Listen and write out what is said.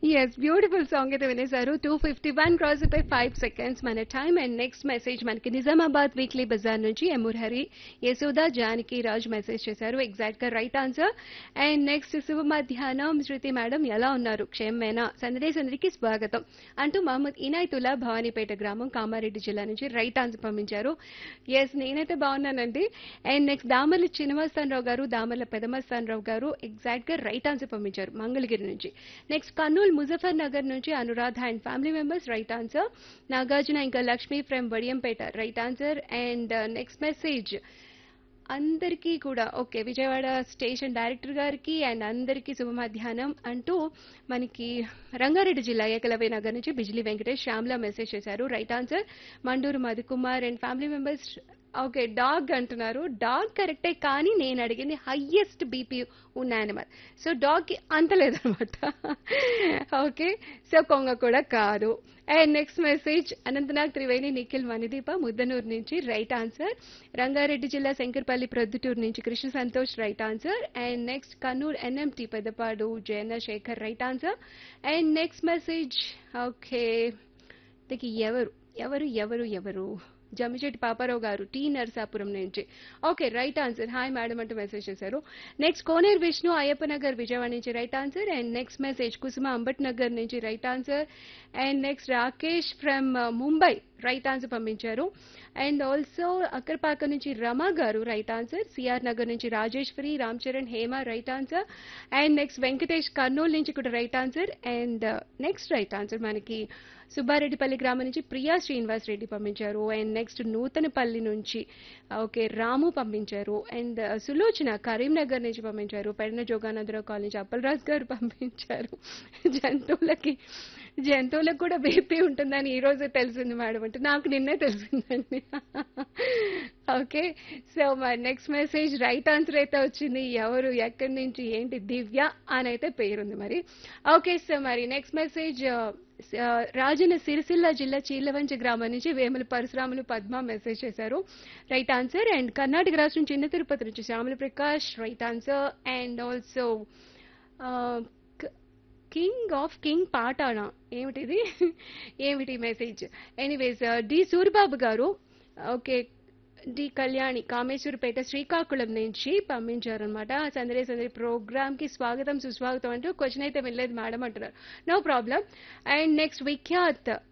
yes beautiful song అయితే వినేశారు two fifty one cross అయిపోయి ఫైవ్ సెకండ్స్ మన టైం అండ్ నెక్స్ట్ మెసేజ్ మనకి నిజామాబాద్ వీక్లీ బజార్ నుంచి ఎముర్ హరి యశోద జానకి రాజ్ మెసేజ్ చేశారు ఎగ్జాక్ట్ గా రైట్ ఆన్సర్ అండ్ నెక్స్ట్ శుభ మధ్యాహ్నం శృతి మేడం ఎలా ఉన్నారు క్షేమేనా సందడే సందడికి స్వాగతం అంటూ మహమ్మద్ ఇనాయతుల్లా భవానీపేట గ్రామం కామారెడ్డి జిల్లా నుంచి రైట్ ఆన్సర్ పంపించారు ఎస్ నేనైతే బాగున్నానండి అండ్ నెక్స్ట్ దామర్ల చినమస్తాన్ రావు గారు దామర్ల పెదమస్తాన్ రావు గారు ఎగ్జాక్ట్ గా రైట్ ఆన్సర్ పంపించారు మంగళగిరి నుంచి నెక్స్ట్ కర్నూలు ముజఫర్ నగర్ నుంచి Anuradha and family members right answer Nagarjuna ఇంకా Lakshmi from Vadiyampeta right answer and next message అందరికీ కూడా ఓకే విజయవాడ స్టేషన్ డైరెక్టర్ గారికి అండ్ అందరికీ శుభ మధ్యాహ్నం అంటూ మనకి రంగారెడ్డి జిల్లా ఏకలవ్య నగర్ నుంచి బిజిలీ వెంకటేష్ శ్యామ్లా మెసేజ్ చేశారు right answer Manduru Madhukumar and family members okay dog అంటున్నారు డాగ్ కరెక్టే కానీ నేను అడిగింది హయ్యెస్ట్ బీపీ ఉన్న యానిమల్ సో డాగ్కి అంత లేదనమాట ఓకే సో కొంగ కూడా కాదు and next message Anantnag Triveni Nikhil Manideepa Muddanur నుంచి రైట్ ఆన్సర్ రంగారెడ్డి జిల్లా శంకర్పల్లి ప్రొద్దుటూరు నుంచి Krishna Santosh right answer and next Kannur NMT Peddapadu Jayanna Shekhar right answer and next message okay దీనికి ఎవరు ఎవరు ఎవరు ఎవరు జమ్మిచెట్టి పాపారావు గారు టీ నరసాపురం నుంచి okay right answer hi madam అంటూ మెసేజ్ చేశారు నెక్స్ట్ కోనేరు విష్ణు అయ్యప్ప నగర్ విజయవాడ నుంచి right answer and next message Kusuma Ambat Nagar నుంచి right answer and next Rakesh from Mumbai right answer పంపించారు అండ్ ఆల్సో అక్కర్పాక నుంచి Rama garu right answer CR Nagar నుంచి Rajeshwari Ram Charan Hema right answer and next Venkatesh Kurnool నుంచి కూడా right answer and next right answer మనకి సుబ్బారెడ్డిపల్లి గ్రామం నుంచి ప్రియా శ్రీనివాస్ రెడ్డి పంపించారు అండ్ నెక్స్ట్ నూతనపల్లి నుంచి ఓకే రాము పంపించారు అండ్ సులోచన కరీంనగర్ నుంచి పంపించారు పెడన జోగానందరావు కాలనీ నుంచి అప్పలరాజు గారు పంపించారు జంతువులకి జంతువులకు కూడా బీపీ ఉంటుందని ఈ రోజే తెలిసింది మేడం అంటే నాకు నిన్నే తెలిసిందండి ఓకే సో మరి నెక్స్ట్ మెసేజ్ రైట్ ఆన్సర్ అయితే వచ్చింది ఎవరు ఎక్కడి నుంచి ఏంటి దివ్య అని అయితే పేరుంది మరి ఓకే సో మరి నెక్స్ట్ మెసేజ్ రాజన్న సిరిసిల్ల జిల్లా చీలవంచి గ్రామం నుంచి వేముల పరశురాములు పద్మ మెసేజ్ చేశారు రైట్ ఆన్సర్ అండ్ కర్ణాటక రాష్ట్రం చిన్న తిరుపతి నుంచి Shyamala Prakash right answer and also king of king పాటానా ఏమిటిది ఏమిటి message anyways D Suribabu garu okay D Kalyani Kameswarapeta Srikakulam నుంచి పంపించారనమాట సందడి సందడి ప్రోగ్రామ్ కి స్వాగతం సుస్వాగతం అంటూ క్వశ్చన్ అయితే వెళ్ళలేదు మేడం అంటున్నారు no problem and next Vikhyat